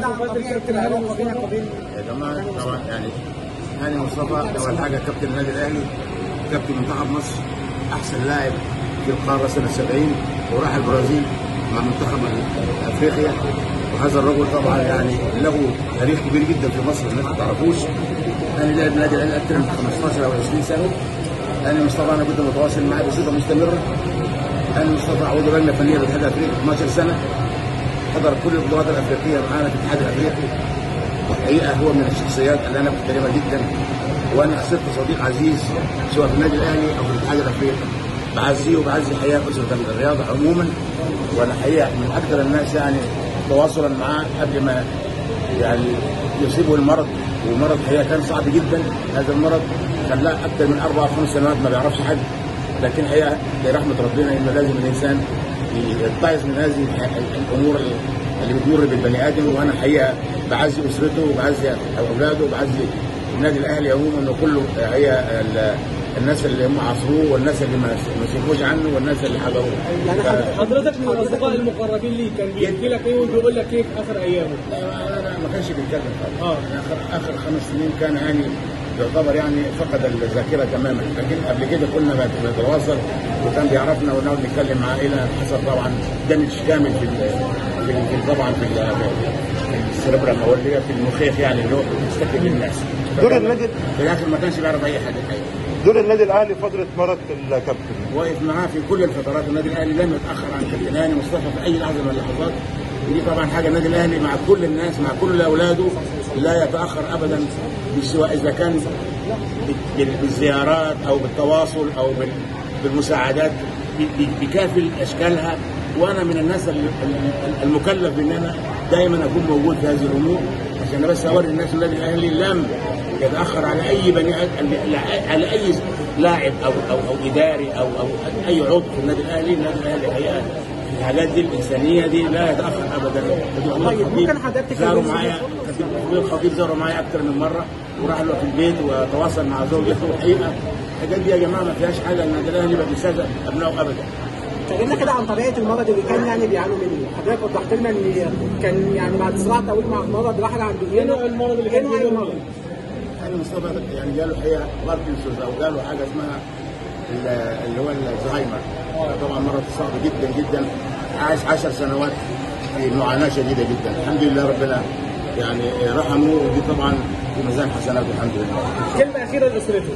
عن طبيعه العلاقه بينك وبين يا جماعه طبعا يعني هاني مصطفى اول حاجه كابتن النادي الاهلي كابتن منتخب مصر احسن لاعب في القاره سنه 70 وراح البرازيل مع منتخب افريقيا وهذا الرجل طبعا يعني له تاريخ كبير جدا في مصر الناس ما تعرفوش هاني لعب النادي الاهلي اكثر من 15 او 20 سنه هاني مصطفى انا كنت متواصل معاه بصفه مستمره هاني مصطفى عضو لجنه فنيه بالاتحاد الافريقي 12 سنه حضر كل البطولات الافريقيه معانا في الاتحاد الافريقي والحقيقه هو من الشخصيات اللي انا بحترمها جدا وانا خسرت صديق عزيز سواء في النادي الاهلي او في الاتحاد الافريقي بعزيه وبعزي حياه اسره الرياضه عموما وانا حقيقه من اكثر الناس يعني تواصلا معاه قبل ما يعني يصيبه المرض ومرض حقيقه كان صعب جدا هذا المرض خلاه اكثر من اربع خمس سنوات ما بيعرفش حد لكن حقيقه برحمه ربنا انه لازم الانسان يتعظ من هذه الامور اللي بتمر بالبني ادم وانا حقيقه بعزي اسرته وبعزي اولاده وبعزي النادي الاهلي عموما وكله هي الناس اللي هم عاصروه والناس اللي ما سمعوش عنه والناس اللي حضروه يعني ف- حضرتك من الاصدقاء المقربين ليه كان بيحكي لك ايه وبيقول لك ايه في اخر ايامه؟ لا لا لا ما كانش بيتكلم خالص اه. اخر اخر خمس سنين كان يعني يعتبر يعني فقد الذاكره تماما لكن قبل كده كنا بنتواصل وكان بيعرفنا ونقعد نتكلم معاه الى ان حصل طبعا دمج كامل في ال- في ال- في طبعا في ال- في السيربرال او اللي هي في المخيخ يعني اللي هو بيستكشف الناس دور النادي في الاخر ما كانش بيعرف اي حاجه الحقيقه دور النادي الاهلي فتره مرض الكابتن واقف معاه في كل الفترات النادي الاهلي لم يتاخر عن كابتن هاني مصطفى في اي لحظه من اللحظات ودي طبعا حاجه النادي الاهلي مع كل الناس مع كل اولاده لا يتاخر ابدا سواء اذا كان بال- بالزيارات او بالتواصل او بال- بالمساعدات ب- ب- بكافل اشكالها وانا من الناس ال- ال- المكلف بان انا دائما اكون موجود في هذه الامور عشان بس اوري الناس النادي الاهلي لم يتاخر على اي بني ادم على اي لاعب او او او اداري او او اي عضو في النادي الاهلي النادي الاهلي الحقيقه الحاجات دي الانسانيه دي لا يتاخر ابدا طيب، ممكن حضرتك زاروا تكلمني معايا كابتن الخطيب زاروا معايا اكثر من مره وراح له في البيت وتواصل مع زوجته الحقيقه الحاجات دي يا جماعه ما فيهاش حاجه النادي الاهلي ما بيصدق ابنائه ابدا كلمنا كده عن طبيعه المرض اللي كان يعني بيعانوا منه حضرتك وضحت لنا ان كان يعني بعد صراع طويل مع المرض راح عند ايه نوع المرض اللي كان ايه نوع المرض؟ يعني مصطفى يعني جاله حقيقه باركنسونز او جاله حاجه اسمها ال- اللي هو الزهايمر طبعا مرض صعب جدا جدا عاش 10 سنوات في معاناه شديده جدا الحمد لله ربنا يعني رحمه ودي طبعا في ميزان حسناته الحمد لله كلمه اخيره لاسرته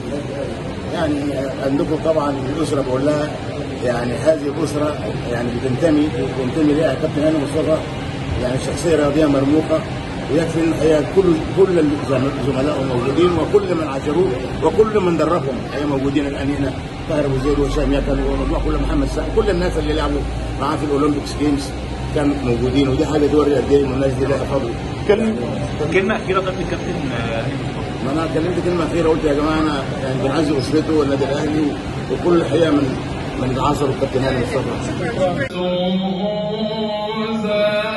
يعني عندكم طبعا الاسره بقول لها يعني هذه الاسره يعني بتنتمي بتنتمي لها كابتن هاني مصطفى يعني شخصيه رياضيه مرموقه ويكفي ان هي كل كل الزم- زملائه موجودين وكل من عاشروه وكل من دربهم هي موجودين الان هنا طاهر ابو زيد وهشام يكن ومجموعه كل محمد سعد كل الناس اللي لعبوا معاه في الاولمبيكس جيمز كانوا موجودين ودي حاجه توري قد ايه إن الناس دي لها فضل كلم كلمة أخيرة طب للكابتن آه، ما انا كلمت كلمه اخيره قلت يا جماعه انا يعني بنعزي اسرته والنادي الاهلي وكل الحقيقه من من عصر الكابتن هاني مصطفى سوزا